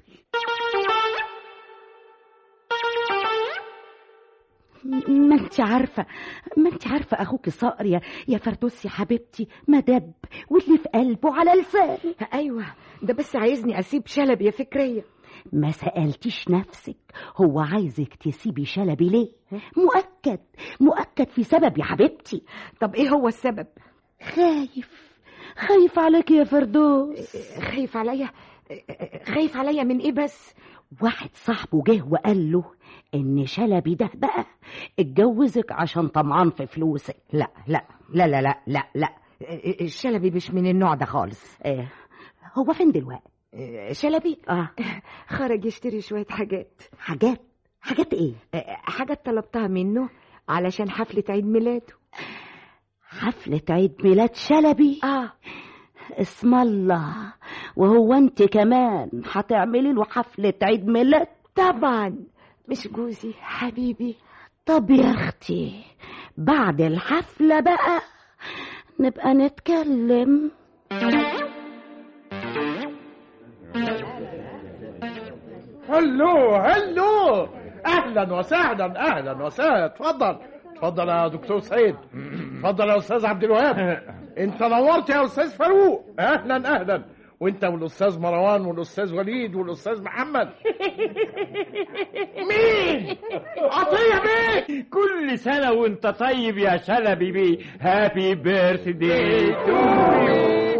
ما انت عارفة ما انت عارفة اخوك صقر يا يا فردوس يا حبيبتي مدب واللي في قلبه على لسانه ايوه ده بس عايزني اسيب شلبي يا فكريه ما سألتيش نفسك هو عايزك تسيبي شلبي ليه مؤكد مؤكد في سبب يا حبيبتي طب ايه هو السبب خايف خايف عليك يا فردوس خايف عليا خايف عليا من ايه بس واحد صاحبه جه وقال له ان شلبي ده بقى اتجوزك عشان طمعان في فلوسك لا لا لا لا لا لا لا الشلبي مش من النوع ده خالص ايه هو فين دلوقتي شلبي اه خرج يشتري شويه حاجات حاجات حاجات ايه حاجات طلبتها منه علشان حفله عيد ميلاده حفله عيد ميلاد شلبي اه اسم الله وهو انت كمان هتعملي له حفله عيد ميلاد طبعا مش جوزي حبيبي طب يا اختي بعد الحفله بقى نبقى نتكلم هلو هلو اهلا وسهلا اهلا وسهلا اتفضل اتفضل يا دكتور سيد اتفضل يا استاذ عبد الوهاب انت نورت يا استاذ فاروق اهلا اهلا وانت والاستاذ مروان والاستاذ وليد والاستاذ محمد مين عطيه بيه كل سنه وانت طيب يا شلبي بيه هابي بيرث داي تو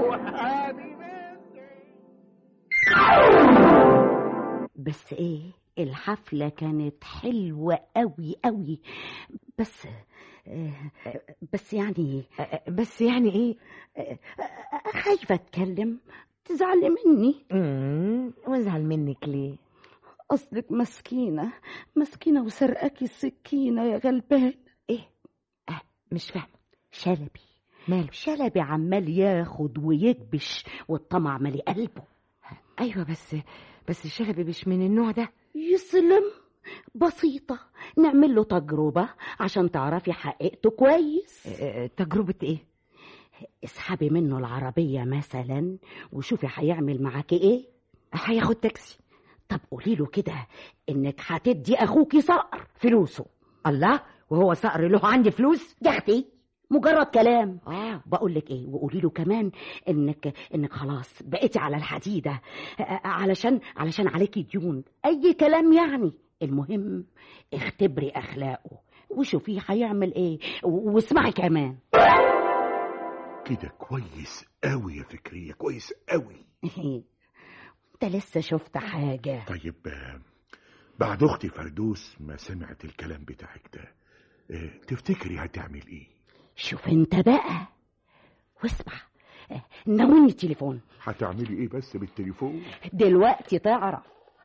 بس ايه الحفلة كانت حلوة قوي قوي بس بس يعني بس يعني ايه خايفة اتكلم تزعلي مني امم وازعل منك ليه اصلك مسكينة مسكينة وسرقاكي السكينة يا غلبان ايه أه مش فاهمة شلبي ماله شلبي عمال ياخد ويكبش والطمع مالي قلبه ايوه بس بس شلبي مش من النوع ده يسلم بسيطة نعمل له تجربة عشان تعرفي حقيقته كويس اه تجربة ايه اسحبي منه العربية مثلا وشوفي هيعمل معاكي ايه هياخد تاكسي طب قولي له كده انك هتدي اخوكي صقر فلوسه الله وهو صقر له عندي فلوس يا اختي مجرد كلام اه بقول لك ايه وقولي له كمان انك انك خلاص بقيتي على الحديده علشان علشان عليكي ديون اي كلام يعني المهم اختبري اخلاقه وشوفيه هيعمل ايه واسمعي كمان كده كويس قوي يا فكرية كويس قوي انت لسه شفت حاجة طيب بعد اختي فردوس ما سمعت الكلام بتاعك ده تفتكري هتعمل ايه شوف انت بقى واسمع ناولني التليفون هتعملي ايه بس بالتليفون دلوقتي تعرف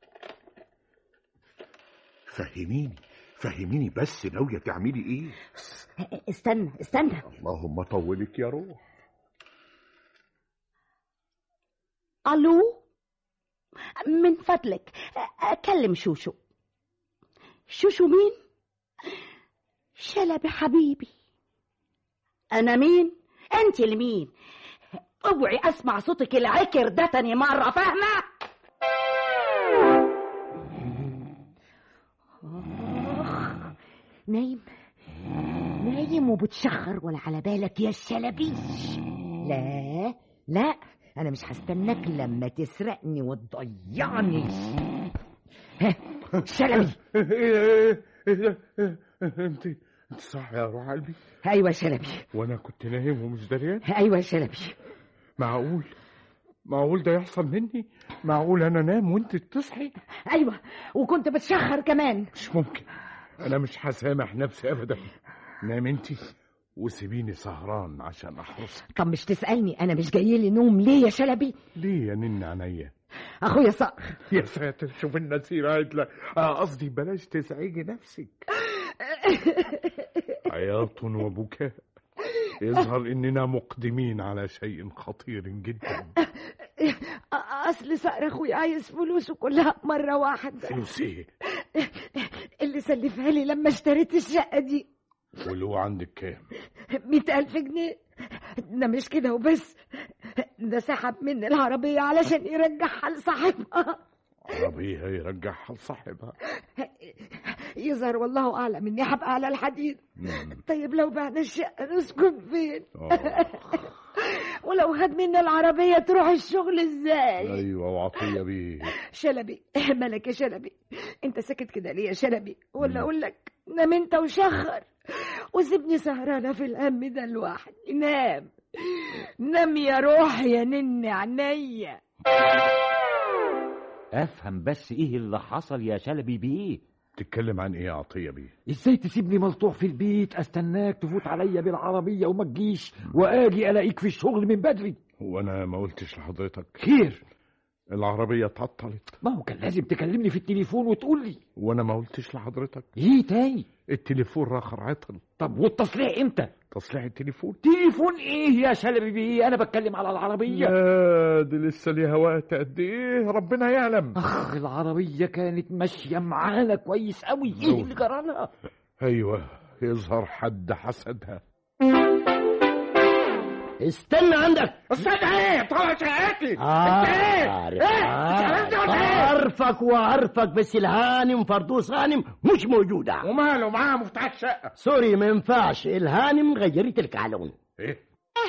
فهميني فهميني بس ناوية تعملي ايه استنى استنى اللهم طولك يا روح الو من فضلك اكلم شوشو شوشو مين شلبي حبيبي انا مين انت لمين اوعي اسمع صوتك العكر ده تاني مره فاهمه نايم نايم وبتشخر ولا على بالك يا الشلبي لا لا انا مش هستناك لما تسرقني وتضيعني ها، شلبي ايه ايه ايه ايه انت انت صح يا روح قلبي ايوه يا شلبي وانا كنت نايم ومش دريان ايوه يا شلبي معقول معقول ده يحصل مني معقول انا نام وانت تصحي ايوه وكنت بتشخر كمان مش ممكن انا مش هسامح نفسي ابدا نام انت وسيبيني سهران عشان احرسك طب مش تسالني انا مش جاي لي نوم ليه يا شلبي ليه يا نن عينيا اخويا صقر يا ساتر شوف النسير عدلة آه قصدي بلاش تزعجي نفسك عياط وبكاء يظهر اننا مقدمين على شيء خطير جدا اصل صقر اخويا عايز فلوسه كلها مره واحده فلوس ايه اللي سلفها لي لما اشتريت الشقه دي ولو عندك كام مئة ألف جنيه ده مش كده وبس ده سحب مني العربية علشان يرجعها لصاحبها عربية يرجعها لصاحبها يظهر والله أعلم إني هبقى على الحديد طيب لو بعنا الشقة نسكن فين ولو خد مني العربية تروح الشغل ازاي ايوه وعطية بيه شلبي مالك يا شلبي انت ساكت كده ليه يا شلبي ولا اقول لك نام انت وشخر وسيبني سهرانة في الهم ده لوحدي نام نام يا روح يا نن عينيا افهم بس ايه اللي حصل يا شلبي بيه تتكلم عن ايه يا عطية بيه ازاي تسيبني ملطوع في البيت استناك تفوت عليا بالعربية وما تجيش واجي الاقيك في الشغل من بدري وانا ما قلتش لحضرتك خير العربية اتعطلت ما هو كان لازم تكلمني في التليفون وتقول لي وانا ما قلتش لحضرتك ايه تاني التليفون راخر عطل طب والتصليح امتى تصليح التليفون تليفون ايه يا شلبي بيه انا بتكلم على العربية لا دي لسه ليها وقت قد ايه ربنا يعلم اخ العربية كانت ماشية معانا كويس قوي ايه اللي جرالها ايوه يظهر حد حسدها استنى عندك استنى ايه طلع شقتي آه انت ايه عارف ايه عارف انت عملت ايه عارفك وعارفك بس الهانم فردوس هانم مش موجودة وماله معاه مفتاح الشقه سوري ما ينفعش الهانم غيرت الكعلون ايه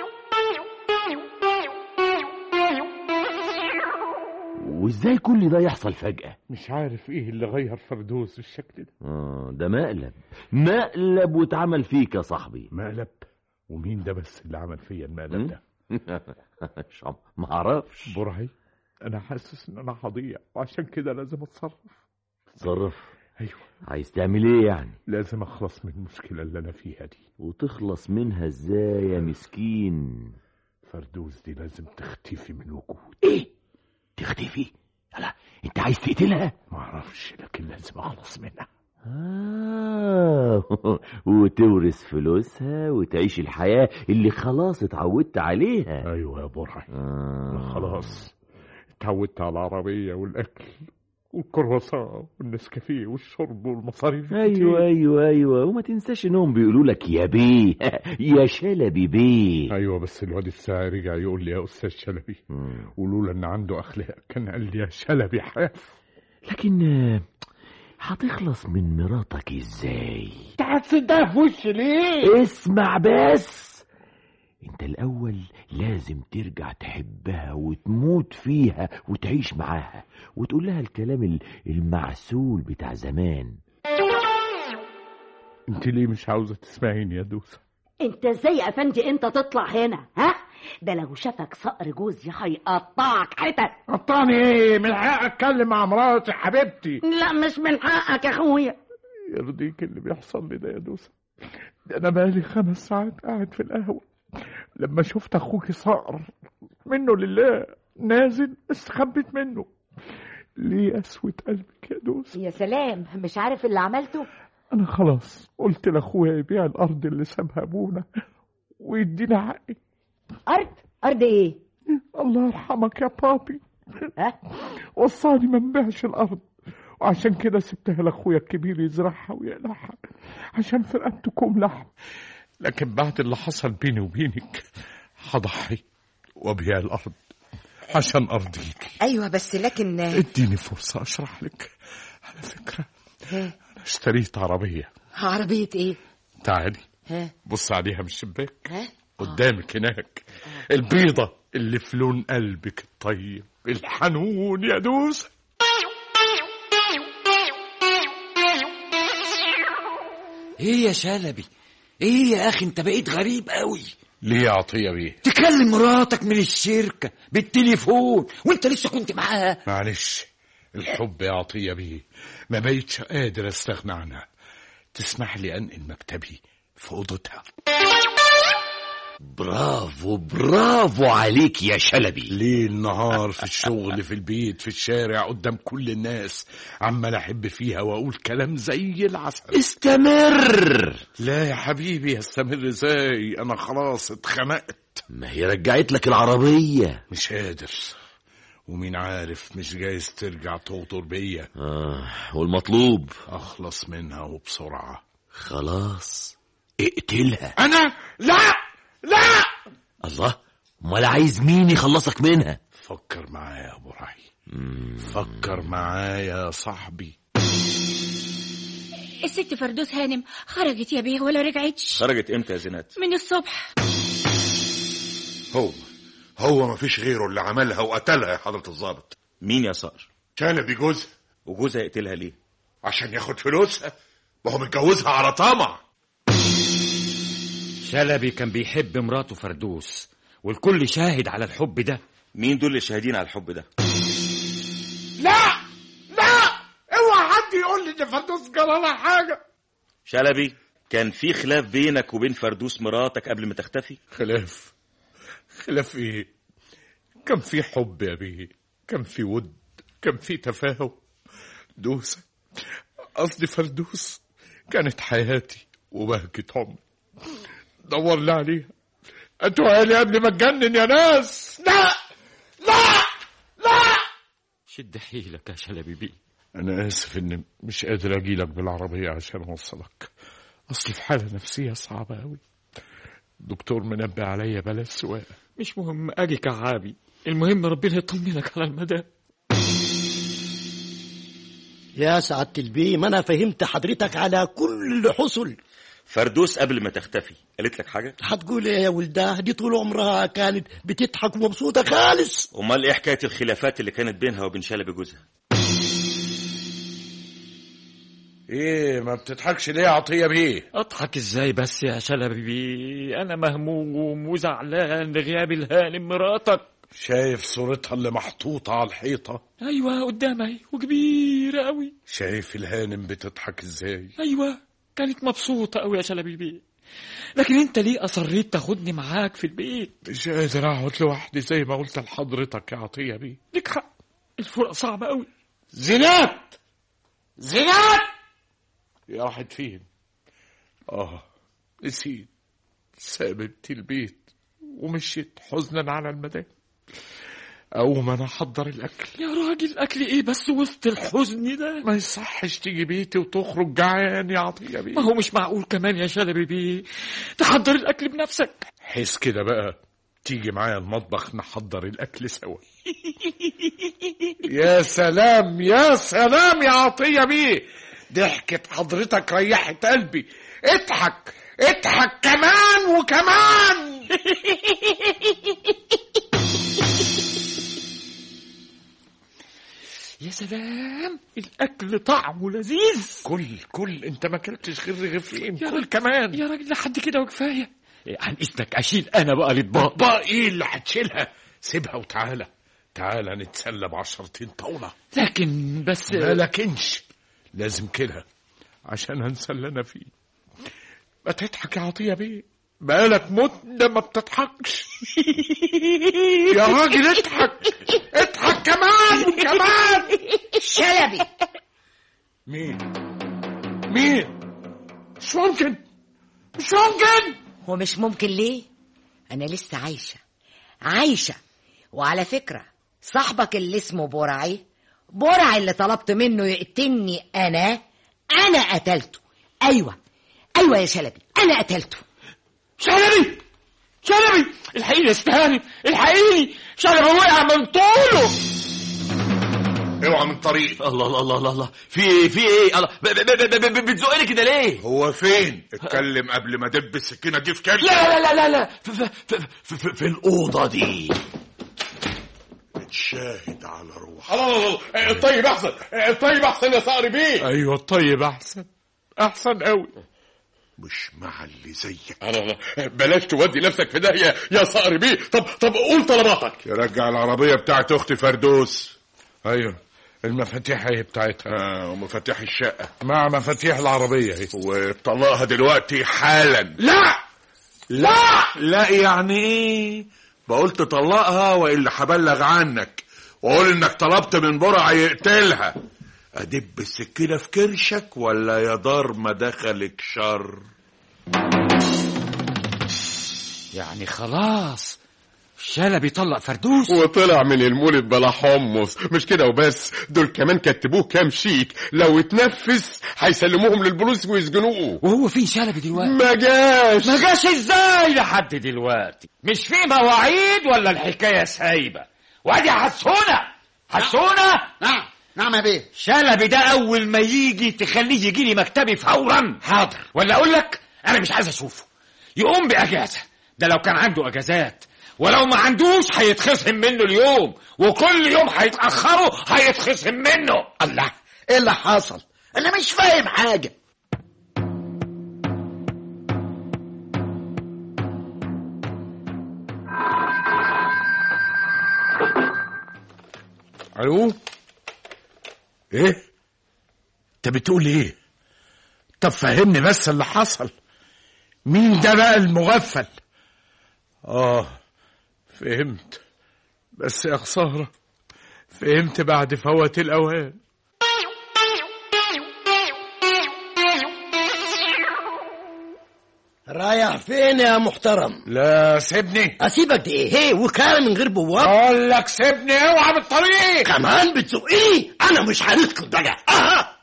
وازاي كل ده يحصل فجأة مش عارف ايه اللي غير فردوس بالشكل ده آه ده مقلب مقلب واتعمل فيك يا صاحبي مقلب ومين ده بس اللي عمل فيا المقلب ده مش عم- ما اعرفش برعي انا حاسس ان انا هضيع وعشان كده لازم اتصرف تصرف ايوه عايز تعمل ايه يعني لازم اخلص من المشكله اللي انا فيها دي وتخلص منها ازاي يا مسكين فردوس دي لازم تختفي من الوجود ايه تختفي لا انت عايز تقتلها ما اعرفش لكن لازم اخلص منها آه وتورث فلوسها وتعيش الحياة اللي خلاص اتعودت عليها ايوه يا برعي آه. أنا خلاص اتعودت على العربيه والاكل والكرواسون والنسكافيه والشرب والمصاريف ايوه الكتير. ايوه ايوه وما تنساش انهم بيقولوا لك يا بيه يا شلبي بيه ايوه بس الواد الساعي رجع يقول لي يا استاذ شلبي مم. ولولا ان عنده اخلاق كان قال لي يا شلبي حاف لكن آه، هتخلص من مراتك ازاي انت هتصدها في وشي ليه اسمع بس انت الاول لازم ترجع تحبها وتموت فيها وتعيش معاها وتقول لها الكلام ال- المعسول بتاع زمان انت ليه مش عاوزه تسمعيني يا دوسه انت ازاي يا افندي انت تطلع هنا ها ده لو شافك صقر جوزي هيقطعك حتت قطعني ايه من حق اتكلم مع مراتي حبيبتي لا مش من حقك يا اخويا يرضيك اللي بيحصل لي ده يا دوسه ده انا بقالي خمس ساعات قاعد في القهوه لما شفت اخوك صقر منه لله نازل استخبيت منه ليه قسوة قلبك يا دوسة يا سلام مش عارف اللي عملته أنا خلاص قلت لأخويا يبيع الأرض اللي سابها أبونا ويدينا حقي أرض أرض إيه الله يرحمك يا بابي ها وصاني ما نبيعش الأرض وعشان كده سبتها لأخويا الكبير يزرعها ويقلعها عشان في رقبته كوم لحم لكن بعد اللي حصل بيني وبينك هضحي وأبيع الأرض عشان أرضيك أيوة بس لكن اديني فرصة أشرح لك على فكرة أنا اشتريت عربية عربية إيه تعالي ها بص عليها من الشباك ها قدامك هناك البيضة اللي في لون قلبك الطيب الحنون يا دوسة ايه يا شلبي ايه يا اخي انت بقيت غريب قوي ليه يا عطية بيه تكلم مراتك من الشركة بالتليفون وانت لسه كنت معاها معلش الحب يا عطية بيه ما بقيتش قادر استغنى عنها تسمح لي انقل مكتبي في اوضتها برافو برافو عليك يا شلبي ليل نهار في الشغل في البيت في الشارع قدام كل الناس عمال احب فيها واقول كلام زي العسل استمر لا يا حبيبي استمر ازاي انا خلاص اتخنقت ما هي رجعت لك العربية مش قادر ومين عارف مش جايز ترجع تغدر بيا آه والمطلوب اخلص منها وبسرعة خلاص اقتلها انا لا لا الله امال عايز مين يخلصك منها فكر معايا يا ابو رعي فكر معايا يا صاحبي الست فردوس هانم خرجت يا بيه ولا رجعتش خرجت امتى يا زينات من الصبح هو هو ما فيش غيره اللي عملها وقتلها يا حضرة الضابط مين يا صقر شلبي جوزها وجوزها يقتلها ليه عشان ياخد فلوسها ما هو متجوزها على طمع شلبي كان بيحب مراته فردوس والكل شاهد على الحب ده مين دول اللي شاهدين على الحب ده لا لا اوعى حد يقول لي ان فردوس جرى لها حاجه شلبي كان في خلاف بينك وبين فردوس مراتك قبل ما تختفي خلاف خلاف ايه كان في حب يا بيه كان في ود كان في تفاهم دوسة قصدي فردوس كانت حياتي وبهجة عمري دور لي عليها اتوها لي قبل ما اتجنن يا ناس لا لا لا شد حيلك يا شلبي بيه انا اسف اني مش قادر اجي لك بالعربيه عشان اوصلك اصل في حاله نفسيه صعبه قوي الدكتور منبه عليا بلاش سواقه مش مهم اجي كعابي المهم ربنا يطمنك على المدى يا سعادة البيه ما أنا فهمت حضرتك على كل حصل فردوس قبل ما تختفي قالت لك حاجة هتقول ايه يا ولدها دي طول عمرها كانت بتضحك ومبسوطة خالص امال ايه حكاية الخلافات اللي كانت بينها وبين شلبي جوزها ايه ما بتضحكش ليه يا عطيه بيه اضحك ازاي بس يا شلبي بيه انا مهموم وزعلان لغياب الهانم مراتك شايف صورتها اللي محطوطه على الحيطه ايوه قدامي وكبيره قوي شايف الهانم بتضحك ازاي ايوه كانت مبسوطه قوي يا شلبي بيه لكن انت ليه اصريت تاخدني معاك في البيت مش قادر اقعد لوحدي زي ما قلت لحضرتك يا عطيه بيه ليك حق الفرقه صعبه قوي زينات زينات يا راحت فين اه نسيت سابت البيت ومشيت حزنا على المدام أقوم أنا أحضر الأكل يا راجل اكل ايه بس وسط الحزن ده ما يصحش تيجي بيتي وتخرج جعان يا عطية بيه ما هو مش معقول كمان يا شلبي بيه تحضر الاكل بنفسك حس كده بقى تيجي معايا المطبخ نحضر الأكل سوا يا سلام يا سلام يا عطية بيه ضحكة حضرتك ريحت قلبي اضحك اضحك كمان وكمان يا سلام الاكل طعمه لذيذ كل كل انت ما اكلتش غير رغيفين يا كل راجل كمان يا راجل لحد كده وكفايه إيه، عن اذنك اشيل انا بقى الاطباق بقى ايه اللي هتشيلها سيبها وتعالى تعالى نتسلى بعشرتين طاولة لكن بس ما لكنش لازم كده عشان انسى اللي انا فيه ما تضحك يا عطية بيه بقالك مدة ما بتضحكش يا راجل اضحك اضحك كمان وكمان شلبي مين مين مش ممكن مش ممكن هو مش ممكن ليه انا لسه عايشه عايشه وعلى فكره صاحبك اللي اسمه برعي برعي اللي طلبت منه يقتلني انا انا قتلته ايوه ايوه يا شلبي انا قتلته شلبي شلبي الحقيني يا استهاني الحقيني شلبي وقع من طوله اوعى من طريقي الله الله الله الله الله في في ايه الله ب- ب- ب- ب- ب- بتزقني كده ليه هو فين اتكلم قبل ما دب السكينه دي في كلب لا لا لا لا لا في, في, في, في, في, في الاوضه دي شاهد على روح الله الله الله الطيب احسن الطيب احسن يا صقر بيه ايوه الطيب احسن احسن قوي مش مع اللي زيك الله الله بلاش تودي نفسك في داهيه يا صقر بيه طب طب قول طلباتك يرجع العربيه بتاعت اختي فردوس ايوه المفاتيح هي بتاعتها آه ومفاتيح الشقه مع مفاتيح العربيه اهي وطلقها دلوقتي حالا لا لا لا يعني ايه بقول تطلقها والا هبلغ عنك واقول انك طلبت من برع يقتلها ادب السكينه في كرشك ولا يا دار ما دخلك شر يعني خلاص شلبي طلق فردوس وطلع من المولد بلا حمص مش كده وبس دول كمان كتبوه كام شيك لو اتنفس هيسلموهم للبوليس ويسجنوه وهو فين شلبي دلوقتي ما جاش ما جاش ازاي لحد دلوقتي مش في مواعيد ولا الحكايه سايبه وادي حسونه حسونه نعم نعم يا بيه شلبي ده اول ما يجي تخليه يجي لي مكتبي فورا حاضر ولا اقول لك انا مش عايز اشوفه يقوم باجازه ده لو كان عنده اجازات ولو ما عندوش هيتخصم منه اليوم وكل يوم هيتاخروا هيتخصم منه الله ايه اللي حصل انا مش فاهم حاجه الو ايه انت بتقول ايه طب فهمني بس اللي حصل مين ده بقى المغفل اه فهمت بس يا خسارة فهمت بعد فوات الأوان رايح فين يا محترم لا سيبني اسيبك دي ايه هي وكاله من غير بواب اقول لك سيبني اوعى من الطريق كمان بتزقني انا مش هنسكت بقى اها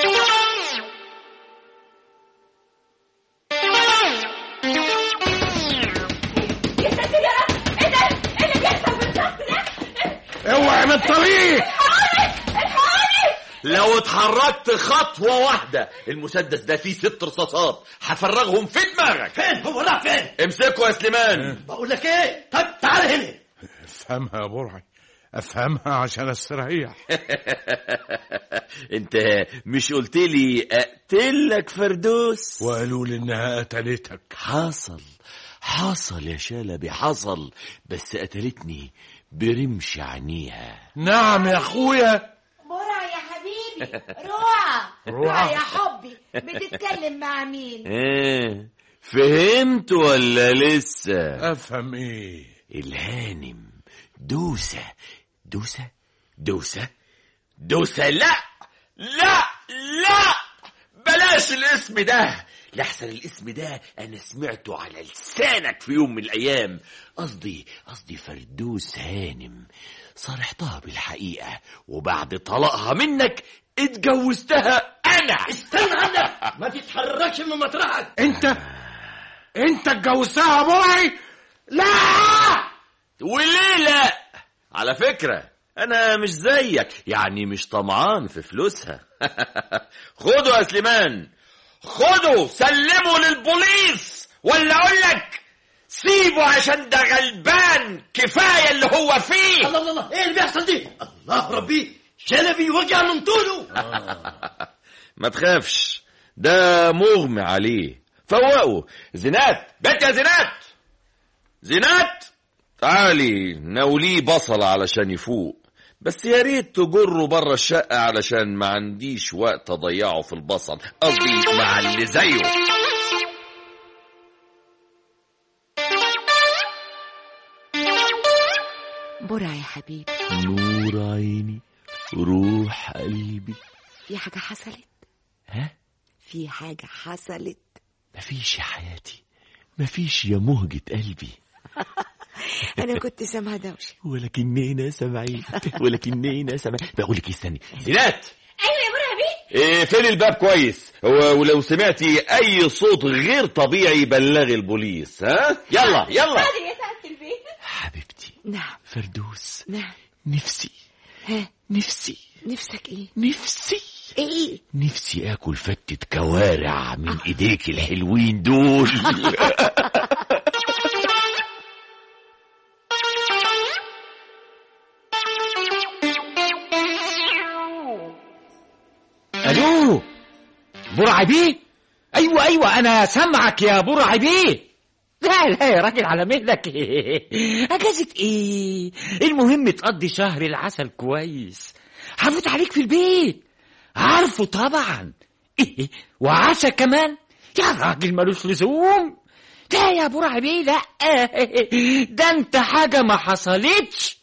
يا ساتر يا رب ايه ده ايه اللي بيحصل بالظبط ده اوعى من الطريق الحقوني لو اتحركت خطوة واحدة المسدس ده فيه ست رصاصات هفرغهم في دماغك فين هو راح فين امسكه يا سليمان بقول لك ايه طب تعال هنا افهمها يا برعي افهمها عشان استريح انت مش قلت لي اقتلك فردوس وقالوا لي انها قتلتك حصل حصل يا شلبي حصل بس قتلتني برمش عينيها نعم يا اخويا برع يا حبيبي روعة روعة. يا حبي بتتكلم مع مين ايه فهمت ولا لسه افهم ايه الهانم دوسة دوسة دوسة دوسة لا لا لا بلاش الاسم ده لحسن الاسم ده انا سمعته على لسانك في يوم من الايام قصدي قصدي فردوس هانم صرحتها بالحقيقة وبعد طلاقها منك اتجوزتها انا استنى عندك ما تتحركش من مطرحك انت انت اتجوزتها يا برعي لا وليه لا على فكرة أنا مش زيك يعني مش طمعان في فلوسها خدوا يا سليمان خدوا سلموا للبوليس ولا أقول لك سيبه عشان ده غلبان كفاية اللي هو فيه الله الله الله ايه اللي بيحصل دي الله ربي شلبي وجع من طوله ما تخافش ده مغمى عليه فوقوا زينات بنت يا زينات زينات تعالي ناوليه بصلة علشان يفوق بس يا ريت تجره بره الشقة علشان ما عنديش وقت اضيعه في البصل قصدي مع اللي زيه برع يا حبيبي نور عيني روح قلبي في حاجة حصلت ها في حاجة حصلت مفيش يا حياتي مفيش يا مهجة قلبي أنا كنت سامعة دوشة ولكننا سامعين ولكننا سامعين بقول لك استني زينات ايوه يا برع بيه إيه فين الباب كويس و- ولو سمعتي اي صوت غير طبيعي بلغي البوليس ها يلا يلا حاضر يا سعادة البيت نعم فردوس نعم نفسي ها نفسي نفسك ايه نفسي ايه نفسي اكل فتة كوارع من ايديك الحلوين دول الو برع بيه ايوه ايوه انا سامعك يا برع بيه لا لا يا راجل على مهلك اجازة ايه المهم تقضي شهر العسل كويس هفوت عليك في البيت عارفه طبعا ايه وعسى كمان يا راجل ملوش لزوم لا يا برع بيه لا ده انت حاجة ما حصلتش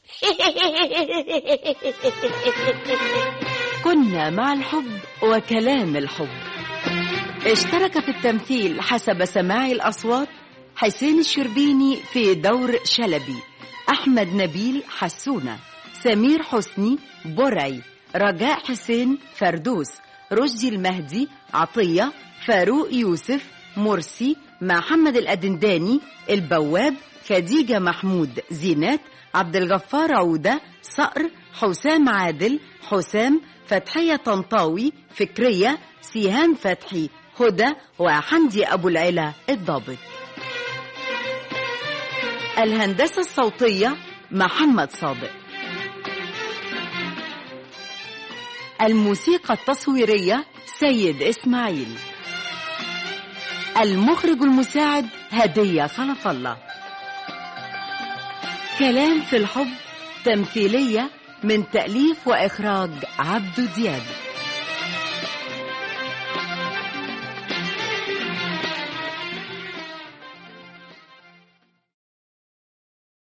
كنا مع الحب وكلام الحب اشترك في التمثيل حسب سماع الأصوات حسين الشربيني في دور شلبي أحمد نبيل حسونة سمير حسني برعي رجاء حسين فردوس رشدي المهدي عطية فاروق يوسف مرسي محمد الأدنداني البواب خديجة محمود زينات عبد الغفار عودة صقر حسام عادل حسام فتحية طنطاوي فكرية سيهان فتحي هدى وحمدي أبو العلا الضابط الهندسة الصوتية محمد صادق الموسيقى التصويرية سيد إسماعيل المخرج المساعد هدية خلف الله كلام في الحب تمثيلية من تأليف وإخراج عبد دياب